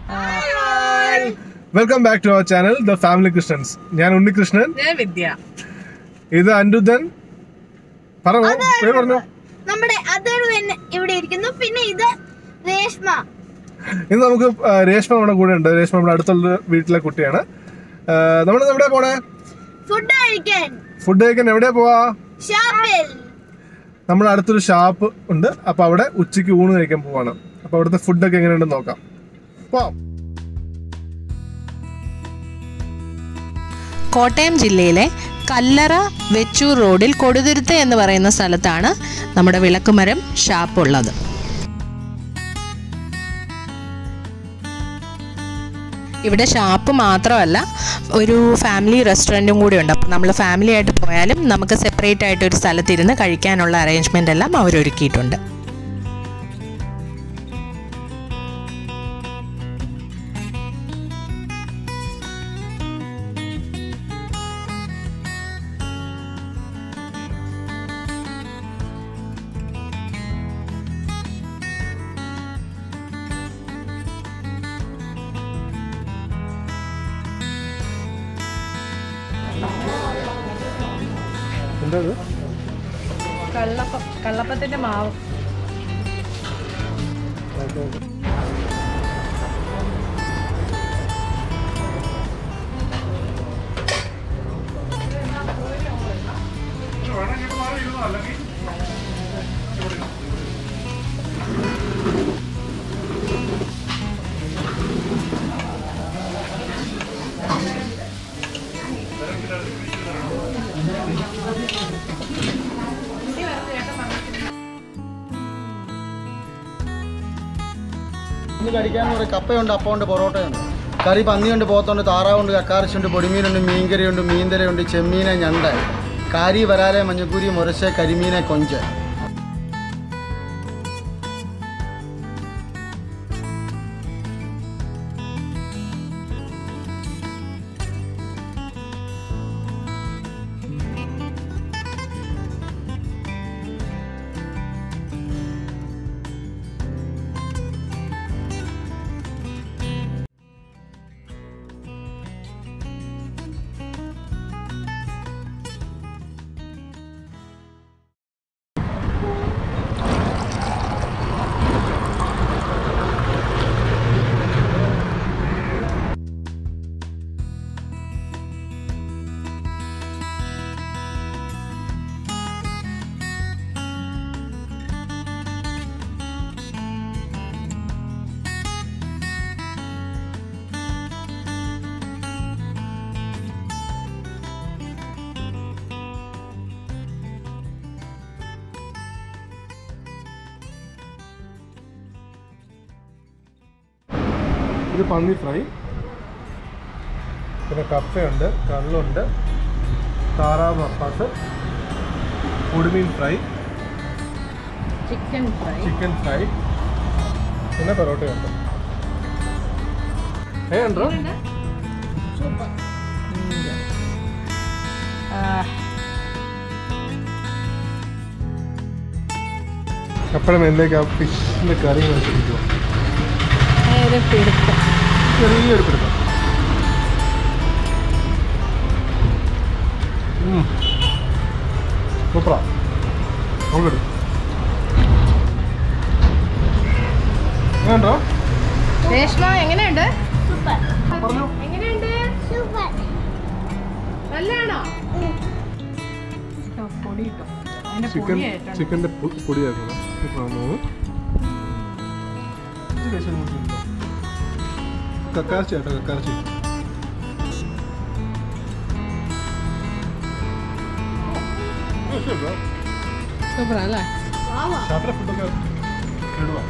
Welcome back to our channel the family Christians ഞാൻ ഉണ്ണികൃഷ്ണൻ ഞാൻ വിദ്യ ഇത് അനിരുദ്ധൻ പറഞ്ഞു പേര് പറഞ്ഞു നമ്മുടെ അതർ ഇവിടെ ഇരിക്കുന്നു പിന്നെ ഇത് രേഷ്മ ഇന്ന് നമുക്ക് ആ, രേഷ്മ നമ്മുടെ കൂടെ ഉണ്ട് രേഷ്മ നമ്മുടെ അടുത്തുള്ള വീട്ടിലെ കുട്ടിയാണ് നമ്മൾ എവിടെ പോണേ ഫുഡ് കഴിക്കാൻ ഫുഡ് കഴിക്കാൻ എവിടെയാ പോവാ ഷോപ്പിൽ നമ്മുടെ അടുത്തൊരു ഷാപ്പ് ഉണ്ട് അപ്പൊ അവിടെ ഉച്ചയ്ക്ക് ഊണ് കഴിക്കാൻ പോവാണ് അപ്പൊ അവിടുത്തെ ഫുഡൊക്കെ എങ്ങനെയുണ്ടെന്ന് നോക്കാം പോവാം കോട്ടയം ജില്ലയിലെ കല്ലറ വെച്ചൂർ റോഡിൽ കൊടുതുരുത്ത് എന്ന് പറയുന്ന സ്ഥലത്താണ് നമ്മുടെ വിളക്കുമരം ഷാപ്പ് ഉള്ളത് ഇവിടെ ഷാപ്പ് മാത്രമല്ല ഒരു ഫാമിലി റെസ്റ്റോറൻറ്റും കൂടി ഉണ്ട് അപ്പോൾ നമ്മൾ ഫാമിലി ആയിട്ട് പോയാലും നമുക്ക് സെപ്പറേറ്റ് ആയിട്ട് ഒരു സ്ഥലത്തിരുന്ന് കഴിക്കാനുള്ള അറേഞ്ച്മെൻ്റ് എല്ലാം അവരൊരുക്കിയിട്ടുണ്ട് എന്താ ഇത്? കള്ളപ്പം കള്ളപ്പത്തിൻ്റെ മാവ് ഇന്ന് കഴിക്കാന്ന് പറയും കപ്പയുണ്ട് അപ്പമുണ്ട് പൊറോട്ടയുണ്ട് കറി പന്നിയുണ്ട് പോത്തുണ്ട് താറാവുണ്ട് കക്കാറച്ചുണ്ട് പൊടിമീനുണ്ട് മീൻകറിയുണ്ട് മീൻതലയുണ്ട് ചെമ്മീന ഞണ്ട് കാരി വരാലെ മഞ്ഞക്കൂരി മുരശ കരിമീന കൊഞ്ച് ഇത് പന്നി ഫ്രൈ പിന്നെ കപ്പയുണ്ട് കള്ളുണ്ട് താറാവ് മപ്പാസ് പൊടിമീൻ fry chicken fry chicken fry പിന്നെ പൊറോട്ടയുണ്ട് ഏണ്ടോ കപ്പയുടെ മേലിലേക്ക് ആ ഫിഷിന്റെ കറി വെച്ചിരിക്കുക പിടുത്തം ചെറിയൊരു പിടുത്തം സൂപ്പറാ നോക്കിട്ട് വേണ്ടോ രേഷ്മ എങ്ങനെയുണ്ട് സൂപ്പർ പറഞ്ഞു എങ്ങനെയുണ്ട് സൂപ്പർ നല്ലതാണോ പൊടി കിട്ടും അതിന്റെ ചിക്കൻ പൊടി ആയിട്ടുണ്ട് ചിക്കൻ്റെ പൊടിയാക്കുന്നത് കക്കാർച്ചി കേട്ടോ കക്കാർച്ചി സൂപ്പർ അല്ലേ ഷാപ്പിലെ ഫുഡൊക്കെ ഇടുക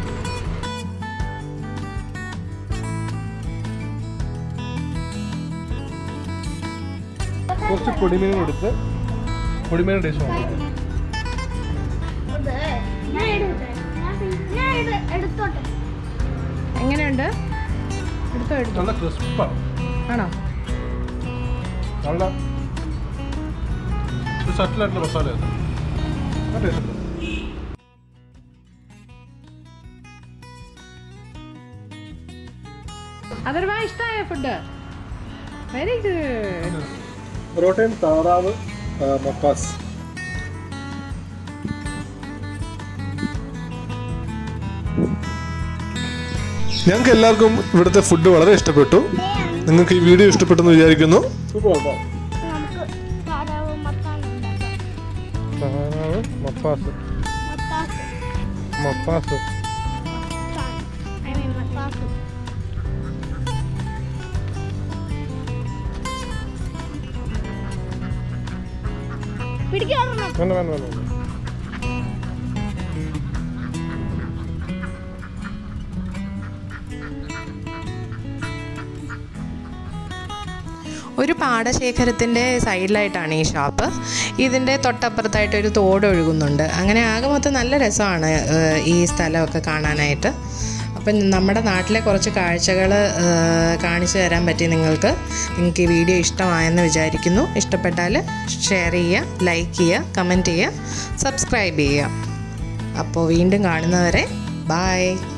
കുറച്ച് പൊടിമീൻ എടുത്ത് പൊടിമീൻ ടേസ്റ്റ് നോക്കാം അത് ഞാൻ എടുത്തോട്ടെ ഞാൻ- ഞാൻ ഇത് എടുത്തോട്ടെ എങ്ങനെയുണ്ട് എടുത്തോ എടുത്തോ നല്ല ക്രിസ്പാണ് ആണോ നല്ല ഒരു സട്ടിലായിട്ടുള്ള മസാലയാണ് ആ ടേസ്റ്റ് ഉണ്ട് അഥർവ ഇഷ്ടമായ ഫുഡ് വെരി ഗുഡ് പൊറോട്ടയും താറാവ് മപ്പാസ് ഞങ്ങൾക്ക് എല്ലാവർക്കും ഇവിടുത്തെ ഫുഡ് വളരെ ഇഷ്ടപ്പെട്ടു നിങ്ങൾക്ക് ഈ വീഡിയോ ഇഷ്ടപ്പെട്ടെന്ന് വിചാരിക്കുന്നു നമുക്ക് താറാവ് മത്താൻ ഉണ്ടാക്കാം താറാവ് മപ്പാസ് മത്താസ് മപ്പാസ് ഐ മീൻ മത്താസ് പിടിക്കാറുണ്ടോ വേണ്ട വേണ്ട വേണ്ട ഒരു പാടശേഖരത്തിൻ്റെ സൈഡിലായിട്ടാണ് ഈ ഷോപ്പ് ഇതിൻ്റെ തൊട്ടപ്പുറത്തായിട്ട് ഒരു തോട് ഒഴുകുന്നുണ്ട് അങ്ങനെ ആകെ മൊത്തം നല്ല രസമാണ് ഏഹ്, ഈ സ്ഥലമൊക്കെ കാണാനായിട്ട് അപ്പം നമ്മുടെ നാട്ടിലെ കുറച്ച് കാഴ്ചകൾ കാണിച്ചു തരാൻ പറ്റി നിങ്ങൾക്ക് നിങ്ങൾക്ക് ഈ വീഡിയോ ഇഷ്ടമായെന്ന് വിചാരിക്കുന്നു ഇഷ്ടപ്പെട്ടാൽ ഷെയർ ചെയ്യുക ലൈക്ക് ചെയ്യുക കമൻറ്റ് ചെയ്യുക സബ്സ്ക്രൈബ് ചെയ്യുക അപ്പോൾ വീണ്ടും കാണുന്നവരെ ബായ്